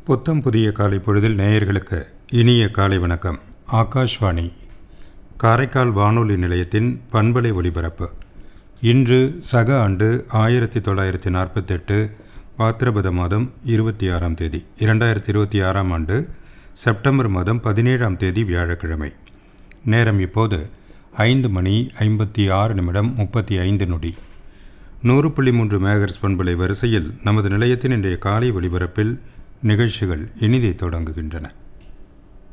புத்தம் புதிய காலை பொழுதில் நேயர்களுக்கு இனிய காலை வணக்கம் ஆகாஷ்வாணி காரைக்கால் வானொலி நிலையத்தின் பண்பலை ஒலிபரப்பு இன்று சக ஆண்டு ஆயிரத்தி தொள்ளாயிரத்தி நாற்பத்தெட்டு பாத்திரபத மாதம் இருபத்தி ஆறாம் தேதி இரண்டாயிரத்தி இருபத்தி ஆறாம் ஆண்டு செப்டம்பர் மாதம் பதினேழாம் தேதி வியாழக்கிழமை நேரம் இப்போது ஐந்து மணி ஐம்பத்தி ஆறு நிமிடம் முப்பத்தி ஐந்து நொடி நூறு புள்ளி மூன்று மேகர்ஸ் பண்பலை வரிசையில் நமது நிலையத்தின் இன்றைய காலை ஒலிபரப்பில் நிகழ்ச்சிகள் இனிதே தொடங்குகின்றன